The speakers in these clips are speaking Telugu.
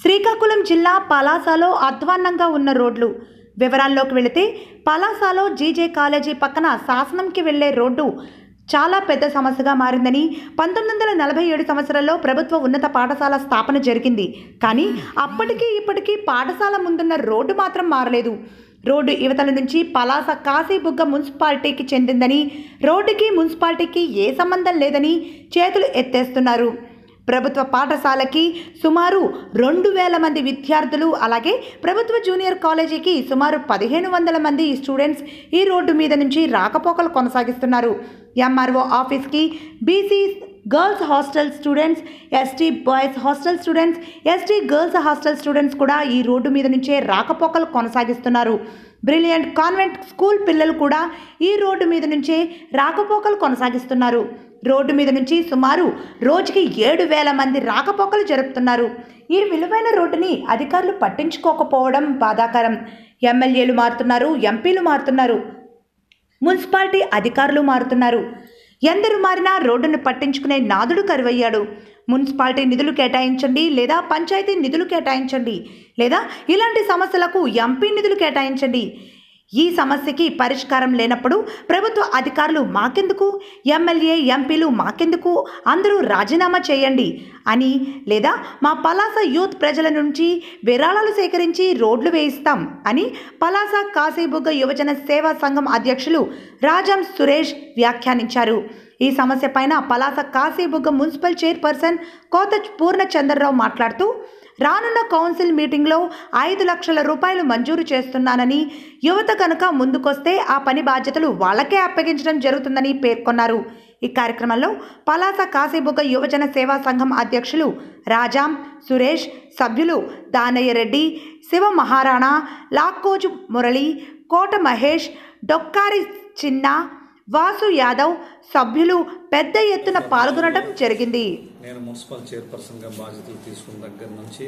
శ్రీకాకుళం జిల్లా పలాసలో అధ్వాన్నంగా ఉన్న రోడ్లు వివరాల్లోకి వెళితే పలాసలో జీజే కాలేజీ పక్కన శాసనంకి వెళ్లే రోడ్డు చాలా పెద్ద సమస్యగా మారిందని పంతొమ్మిది వందల నలభై ఏడు సంవత్సరంలో ప్రభుత్వ ఉన్నత పాఠశాల స్థాపన జరిగింది కానీ అప్పటికీ ఇప్పటికీ పాఠశాల ముందున్న రోడ్డు మాత్రం మారలేదు రోడ్డు యువతల నుంచి పలాస కాశీబుగ్గ మున్సిపాలిటీకి చెందిందని రోడ్డుకి మున్సిపాలిటీకి ఏ సంబంధం లేదని చేతులు ఎత్తేస్తున్నారు ప్రభుత్వ పాఠశాలకి సుమారు రెండు వేల మంది విద్యార్థులు అలాగే ప్రభుత్వ జూనియర్ కాలేజీకి సుమారు పదిహేను వందల మంది స్టూడెంట్స్ ఈ రోడ్డు మీద నుంచి రాకపోకలు కొనసాగిస్తున్నారు ఎంఆర్ఓ ఆఫీస్కి BC girls hostel students ST boys hostel students ST girls hostel students కూడా ఈ రోడ్డు మీద నుంచే రాకపోకలు కొనసాగిస్తున్నారు బ్రిలియంట్ కాన్వెంట్ స్కూల్ పిల్లలు కూడా ఈ రోడ్డు మీద నుంచే రాకపోకలు కొనసాగిస్తున్నారు రోడ్డు మీద నుంచి సుమారు రోజుకి ఏడు వేల మంది రాకపోకలు జరుపుతున్నారు ఈ విలువైన రోడ్డుని అధికారులు పట్టించుకోకపోవడం బాధాకరం ఎమ్మెల్యేలు మారుతున్నారు ఎంపీలు మారుతున్నారు మున్సిపాలిటీ అధికారులు మారుతున్నారు ఎందరు మారినా రోడ్డును పట్టించుకునే నాదుడు కరువయ్యాడు మున్సిపాలిటీ నిధులు కేటాయించండి లేదా పంచాయతీ నిధులు కేటాయించండి లేదా ఇలాంటి సమస్యలకు ఎంపీ నిధులు కేటాయించండి ఈ సమస్యకి పరిష్కారం లేనప్పుడు ప్రభుత్వ అధికారులు మాకెందుకు ఎమ్మెల్యే ఎంపీలు మాకెందుకు అందరూ రాజీనామా చేయండి అని లేదా మా పలాస యూత్ ప్రజల నుంచి విరాళాలు సేకరించి రోడ్లు వేయిస్తాం అని పలాస కాశీబుగ్గ యువజన సేవా సంఘం అధ్యక్షులు రాజం సురేష్ వ్యాఖ్యానించారు ఈ సమస్య పైన పలాస కాశీబుగ్గ మున్సిపల్ చైర్పర్సన్ కోత పూర్ణచంద్రరావు మాట్లాడుతూ రానున్న కౌన్సిల్ మీటింగ్లో ఐదు లక్షల రూపాయలు మంజూరు చేస్తున్నానని యువత కనుక ముందుకొస్తే ఆ పని బాధ్యతలు వాళ్ళకే అప్పగించడం జరుగుతుందని పేర్కొన్నారు ఈ కార్యక్రమంలో పలాస కాశీబుగ్గ యువజన సేవా సంఘం అధ్యక్షులు రాజాం సురేష్ సభ్యులు దానయ్య రెడ్డి శివ మహారాణా లాక్కోజు మురళి కోట మహేష్ డొక్కారి చిన్న వాసు యాదవ్ సభ్యులు పెద్ద ఎత్తున పాల్గొనడం జరిగింది నేను మున్సిపల్ చైర్పర్సన్గా బాధ్యతలు తీసుకున్న దగ్గర నుంచి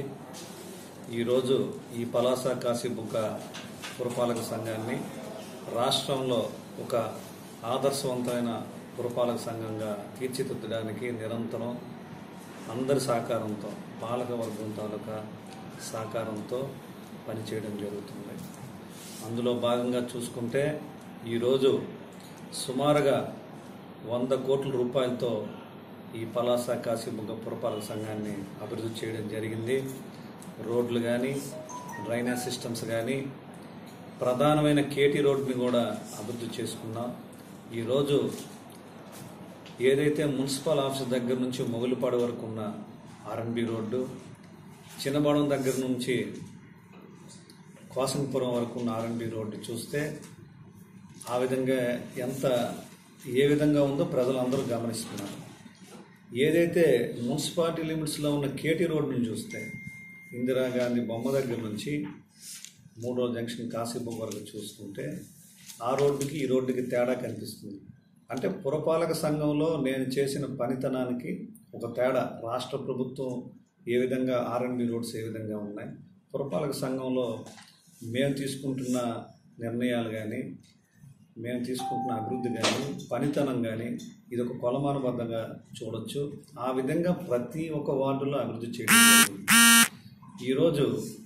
ఈరోజు ఈ పలాస కాశీబుగ్గ పురపాలక సంఘాన్ని రాష్ట్రంలో ఒక ఆదర్శవంతమైన పురపాలక సంఘంగా తీర్చిదిద్దడానికి నిరంతరం అందరి సహకారంతో పాలక వర్గం తాలూకా సహకారంతో పనిచేయడం జరుగుతుంది అందులో భాగంగా చూసుకుంటే ఈరోజు సుమారుగా వంద కోట్ల రూపాయలతో ఈ పలాస కాశీబుగ్గ పురపాలక సంఘాన్ని అభివృద్ధి చేయడం జరిగింది రోడ్లు కానీ డ్రైనేజ్ సిస్టమ్స్ కానీ ప్రధానమైన కేటీ రోడ్ని కూడా అభివృద్ధి చేసుకున్నాం ఈరోజు ఏదైతే మున్సిపల్ ఆఫీస్ దగ్గర నుంచి మొగులుపాడు వరకు ఉన్న ఆర్ఎన్బి రోడ్డు చిన్నబాడం దగ్గర నుంచి కోసంపురం వరకు ఉన్న ఆర్ఎన్బి రోడ్డు చూస్తే ఆ విధంగా ఎంత ఏ విధంగా ఉందో ప్రజలందరూ గమనిస్తున్నారు ఏదైతే మున్సిపాలిటీ లిమిట్స్లో ఉన్న కేటీ రోడ్డుని చూస్తే ఇందిరాగాంధీ బొమ్మ దగ్గర నుంచి మూడో జంక్షన్ కాశీబొమ్మ వరకు చూసుకుంటే ఆ రోడ్డుకి ఈ రోడ్డుకి తేడా కనిపిస్తుంది అంటే పురపాలక సంఘంలో నేను చేసిన పనితనానికి ఒక తేడా రాష్ట్ర ప్రభుత్వం ఏ విధంగా ఆర్ఎన్బి రోడ్స్ ఏ విధంగా ఉన్నాయి పురపాలక సంఘంలో మేము తీసుకుంటున్న నిర్ణయాలు కానీ మేము తీసుకుంటున్న అభివృద్ధి కానీ పనితనం కానీ ఇది ఒక కొలమానబద్ధంగా చూడొచ్చు ఆ విధంగా ప్రతి ఒక్క వార్డులో అభివృద్ధి చేయడం జరిగింది ఈరోజు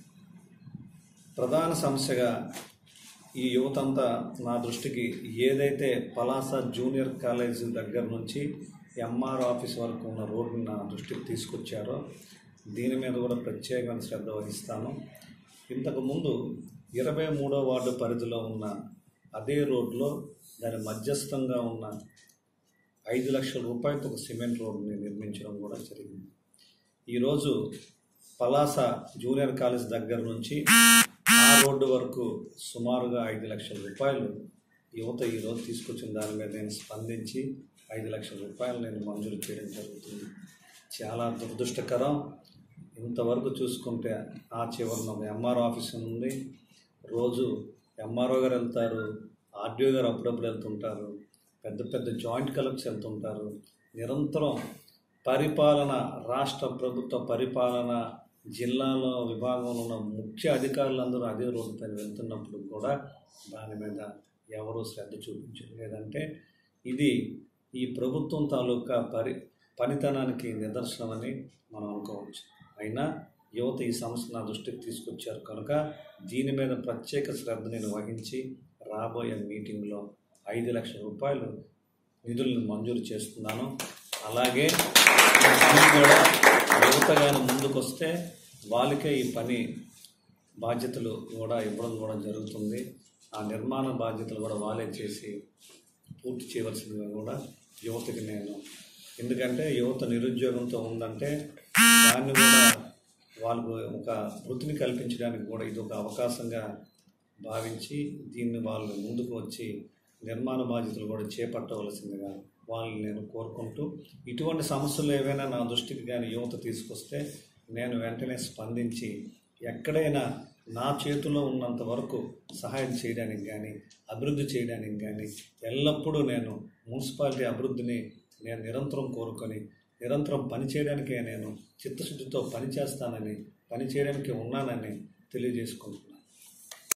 ప్రధాన సమస్యగా ఈ యువతంతా నా దృష్టికి ఏదైతే పలాస జూనియర్ కాలేజ్ దగ్గర నుంచి ఎంఆర్ ఆఫీస్ వరకు ఉన్న రోడ్డుని నా దృష్టికి తీసుకొచ్చారో దీని మీద కూడా ప్రత్యేకమైన శ్రద్ధ వహిస్తాను ఇంతకుముందు ఇరవై మూడో వార్డు పరిధిలో ఉన్న అదే రోడ్లో దాని మధ్యస్థంగా ఉన్న ఐదు లక్షల రూపాయలతో ఒక సిమెంట్ రోడ్ని నిర్మించడం కూడా జరిగింది ఈరోజు పలాస జూనియర్ కాలేజ్ దగ్గర నుంచి ఆ రోడ్డు వరకు సుమారుగా ఐదు లక్షల రూపాయలు యువత ఈరోజు తీసుకొచ్చిన దాని మీద నేను స్పందించి ఐదు లక్షల రూపాయలు నేను మంజూరు చేయడం జరుగుతుంది చాలా దురదృష్టకరం ఇంతవరకు చూసుకుంటే ఆ చివరన ఒక ఎంఆర్ ఆఫీస్ ఉంది రోజు ఎంఆర్ఓ గారు వెళ్తారు ఆర్డీఓ గారు అప్పుడప్పుడు వెళ్తుంటారు పెద్ద పెద్ద జాయింట్ కలెక్టర్స్ వెళ్తుంటారు నిరంతరం పరిపాలన రాష్ట్ర ప్రభుత్వ పరిపాలన జిల్లాలో విభాగంలో ఉన్న ముఖ్య అధికారులందరూ అదే రోడ్డు పైన వెళ్తున్నప్పుడు కూడా దాని మీద ఎవరూ శ్రద్ధ చూపించరు లేదంటే ఇది ఈ ప్రభుత్వం తాలూకా పరి పనితనానికి నిదర్శనమని మనం అనుకోవచ్చు అయినా యువత ఈ సమస్య నా దృష్టికి తీసుకొచ్చారు కనుక దీని మీద ప్రత్యేక శ్రద్ధ నేను వహించి రాబోయే మీటింగ్లో ఐదు లక్షల రూపాయలు నిధులను మంజూరు చేస్తున్నాను అలాగే ఈ పని కూడా యువతగానే ముందుకొస్తే వాళ్ళకే ఈ పని బాధ్యతలు కూడా ఇవ్వడం కూడా జరుగుతుంది ఆ నిర్మాణ బాధ్యతలు కూడా వాళ్ళే చేసి పూర్తి చేయవలసిందిగా కూడా యువతకి నేను ఎందుకంటే యువత నిరుద్యోగంతో ఉందంటే దాన్ని కూడా వాళ్ళకు ఒక వృత్తిని కల్పించడానికి కూడా ఇది ఒక అవకాశంగా భావించి దీన్ని వాళ్ళు ముందుకు వచ్చి నిర్మాణ బాధ్యతలు కూడా చేపట్టవలసిందిగా వాళ్ళని నేను కోరుకుంటూ ఇటువంటి సమస్యలు ఏవైనా నా దృష్టికి కానీ యువత తీసుకొస్తే నేను వెంటనే స్పందించి ఎక్కడైనా నా చేతిలో ఉన్నంత వరకు సహాయం చేయడానికి కానీ అభివృద్ధి చేయడానికి కానీ ఎల్లప్పుడూ నేను మున్సిపాలిటీ అభివృద్ధిని నేను నిరంతరం కోరుకొని నిరంతరం పనిచేయడానికే నేను చిత్తశుద్ధితో పనిచేస్తానని పనిచేయడానికి ఉన్నానని తెలియజేసుకుంటున్నాను